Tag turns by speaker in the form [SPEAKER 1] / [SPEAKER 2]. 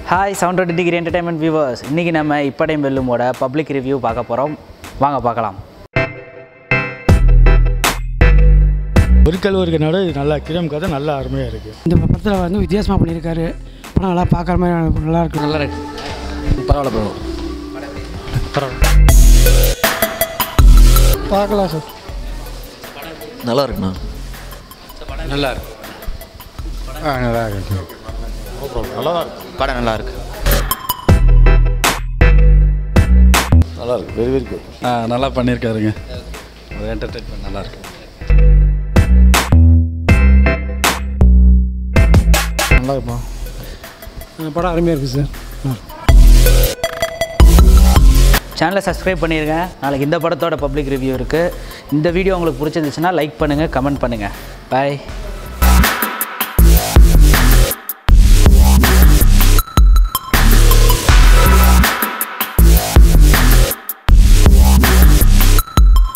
[SPEAKER 1] hi seven twenty degree entertainment viewers இன்றைக்கி நம்ம இப்படையும் வெல்லுமோட public review பார்க்க போகிறோம் வாங்க பார்க்கலாம்
[SPEAKER 2] ஒரு கல் ஒரு கண்ணோட இது நல்லா கிரம் கதை நல்லா அருமையாக இருக்குது
[SPEAKER 3] இந்த படத்தில் வந்து வித்தியாசமாக பண்ணியிருக்காரு படம் நல்லா பார்க்குற மாதிரி நல்லா இருக்கு
[SPEAKER 1] நல்லா இருக்கு
[SPEAKER 4] பரவாயில்ல ப்ரோ
[SPEAKER 3] பார்க்கலாம் சார்
[SPEAKER 4] நல்லா இருக்குண்ணா
[SPEAKER 2] நல்லா இருக்கு ஆ நல்லா இருக்கு
[SPEAKER 4] படம் நல்லா இருக்கு
[SPEAKER 5] நல்லா இருக்கு வெரி வெரி குட்
[SPEAKER 6] ஆ நல்லா பண்ணியிருக்காருங்க ஒரு என்டர்டெயின்மெண்ட் நல்லா இருக்கு
[SPEAKER 2] நல்லா இருப்பா
[SPEAKER 3] படம் அருமையாக இருக்குது சார்
[SPEAKER 1] சேனலை சப்ஸ்கிரைப் பண்ணிடுங்க நாளைக்கு இந்த படத்தோட பப்ளிக் ரிவ்யூ இருக்குது இந்த வீடியோ உங்களுக்கு பிடிச்சிருந்துச்சுன்னா லைக் பண்ணுங்கள் கமெண்ட் பண்ணுங்கள் பாய்